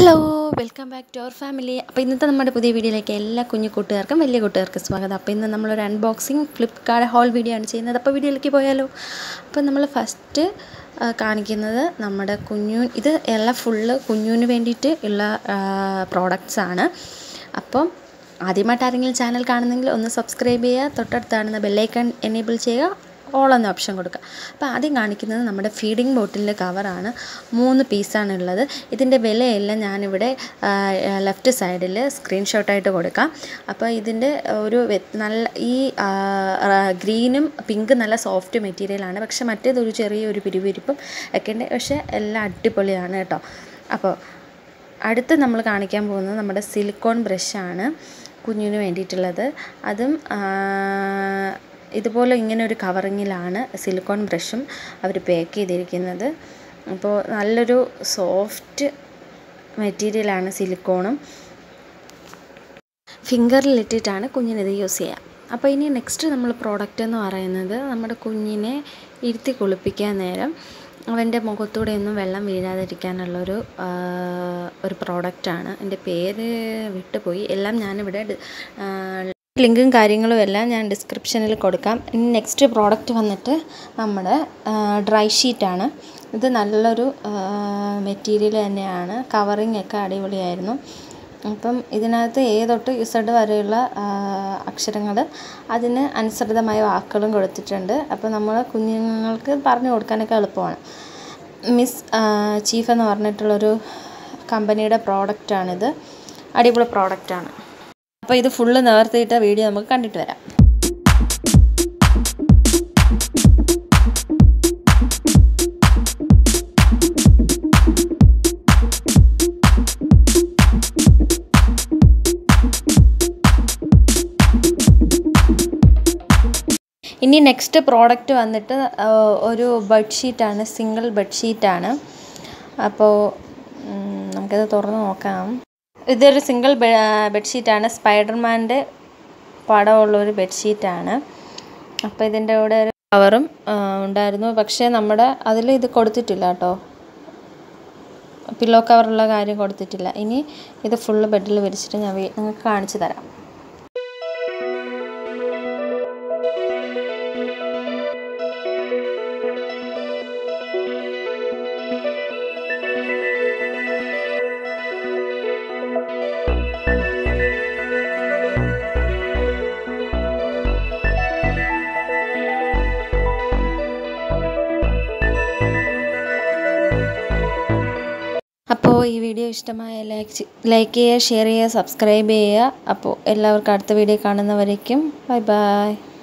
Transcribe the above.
hello welcome back to our family അപ്പോൾ ഇന്നത്തെ നമ്മുടെ പുതിയ വീഡിയോയിലേക്ക് എല്ലാ കുഞ്ഞു കൂട്ടുകാർക്കും വലിയ കൂട്ടുകാർക്കും സ്വാഗതം അപ്പോൾ ഇന്ന് നമ്മളൊരു അൺബോക്സിങ് ഫ്ലിപ്കാർട്ട് ഹോൾ വീഡിയോ ആണ് ചെയ്യുന്നത് അപ്പോൾ വീഡിയോയിലേക്ക് പോയാലോ അപ്പോൾ നമ്മൾ ഫസ്റ്റ് കാണിക്കുന്നത് നമ്മുടെ കുഞ്ഞു ഇത് എല്ലാം ഫുള്ള് കുഞ്ഞുവിന് വേണ്ടിയിട്ട് ഉള്ള പ്രോഡക്റ്റ്സ് ആണ് അപ്പം ആദ്യമായിട്ട് ആരെങ്കിലും ചാനൽ കാണുന്നെങ്കിൽ ഒന്ന് സബ്സ്ക്രൈബ് ചെയ്യുക തൊട്ടടുത്ത് കാണുന്ന ബെല്ലൈക്കൺ എനേബിൾ ചെയ്യുക ഓൾ എന്ന ഓപ്ഷൻ കൊടുക്കുക അപ്പോൾ ആദ്യം കാണിക്കുന്നത് നമ്മുടെ ഫീഡിംഗ് ബോട്ടിലിൻ്റെ കവറാണ് മൂന്ന് പീസാണ് ഉള്ളത് ഇതിൻ്റെ വിലയെല്ലാം ഞാനിവിടെ ലെഫ്റ്റ് സൈഡിൽ സ്ക്രീൻഷോട്ടായിട്ട് കൊടുക്കാം അപ്പോൾ ഇതിൻ്റെ ഒരു നല്ല ഈ ഗ്രീനും പിങ്ക് നല്ല സോഫ്റ്റ് മെറ്റീരിയലാണ് പക്ഷെ മറ്റേത് ഒരു ചെറിയൊരു പിരിവിരിപ്പും ഒക്കെ ഉണ്ട് പക്ഷേ എല്ലാം അടിപൊളിയാണ് കേട്ടോ അപ്പോൾ അടുത്ത് നമ്മൾ കാണിക്കാൻ പോകുന്നത് നമ്മുടെ സിലിക്കോൺ ബ്രഷാണ് കുഞ്ഞിന് വേണ്ടിയിട്ടുള്ളത് അതും ഇതുപോലെ ഇങ്ങനെ ഒരു കവറിങ്ങിലാണ് സിലിക്കോൺ ബ്രഷും അവർ പാക്ക് ചെയ്തിരിക്കുന്നത് അപ്പോൾ നല്ലൊരു സോഫ്റ്റ് മെറ്റീരിയലാണ് സിലിക്കോണും ഫിംഗറിലിട്ടിട്ടാണ് കുഞ്ഞിനിത് യൂസ് ചെയ്യുക അപ്പോൾ ഇനി നെക്സ്റ്റ് നമ്മൾ പ്രോഡക്റ്റ് എന്ന് പറയുന്നത് നമ്മുടെ കുഞ്ഞിനെ ഇരുത്തി കുളിപ്പിക്കാൻ നേരം അവൻ്റെ മുഖത്തൂടെ ഒന്നും വെള്ളം വീഴാതിരിക്കാനുള്ളൊരു ഒരു പ്രോഡക്റ്റാണ് എൻ്റെ പേര് വിട്ടുപോയി എല്ലാം ഞാനിവിടെ ലിങ്കും കാര്യങ്ങളും എല്ലാം ഞാൻ ഡിസ്ക്രിപ്ഷനിൽ കൊടുക്കാം ഇനി നെക്സ്റ്റ് പ്രോഡക്റ്റ് വന്നിട്ട് നമ്മുടെ ഡ്രൈ ഷീറ്റാണ് ഇത് നല്ലൊരു മെറ്റീരിയൽ തന്നെയാണ് കവറിങ് ഒക്കെ അടിപൊളിയായിരുന്നു അപ്പം ഇതിനകത്ത് എ തൊട്ട് ഇസഡ് വരെയുള്ള അക്ഷരങ്ങൾ അതിന് അനുസൃതമായ വാക്കുകളും കൊടുത്തിട്ടുണ്ട് അപ്പോൾ നമ്മൾ കുഞ്ഞുങ്ങൾക്ക് പറഞ്ഞു കൊടുക്കാനൊക്കെ എളുപ്പമാണ് മിസ് ചീഫ് എന്ന് പറഞ്ഞിട്ടുള്ളൊരു കമ്പനിയുടെ പ്രോഡക്റ്റാണിത് അടിപൊളി പ്രോഡക്റ്റാണ് അപ്പോൾ ഇത് ഫുള്ള് നേർത്തിയിട്ട വീഡിയോ നമുക്ക് കണ്ടിട്ട് വരാം ഇനി നെക്സ്റ്റ് പ്രോഡക്റ്റ് വന്നിട്ട് ഒരു ബെഡ്ഷീറ്റാണ് സിംഗിൾ ബെഡ്ഷീറ്റാണ് അപ്പോൾ നമുക്കത് തുറന്ന് നോക്കാം ഇതൊരു സിംഗിൾ ബെഡ്ഷീറ്റാണ് സ്പൈഡർമാൻ്റെ പടമുള്ളൊരു ബെഡ്ഷീറ്റാണ് അപ്പോൾ ഇതിൻ്റെ കൂടെ ഒരു കവറും ഉണ്ടായിരുന്നു പക്ഷേ നമ്മുടെ അതിൽ ഇത് കൊടുത്തിട്ടില്ല കേട്ടോ പില്ലോ കവറുള്ള കാര്യം കൊടുത്തിട്ടില്ല ഇനി ഇത് ഫുള്ള് ബെഡിൽ വിരിച്ചിട്ട് ഞാൻ നിങ്ങൾക്ക് കാണിച്ചു തരാം അപ്പോൾ ഈ വീഡിയോ ഇഷ്ടമായ ലൈക്ക് ലൈക്ക് ചെയ്യുക ഷെയർ ചെയ്യുക സബ്സ്ക്രൈബ് ചെയ്യുക അപ്പോൾ എല്ലാവർക്കും അടുത്ത വീഡിയോ കാണുന്നവരേക്കും ബൈ ബൈ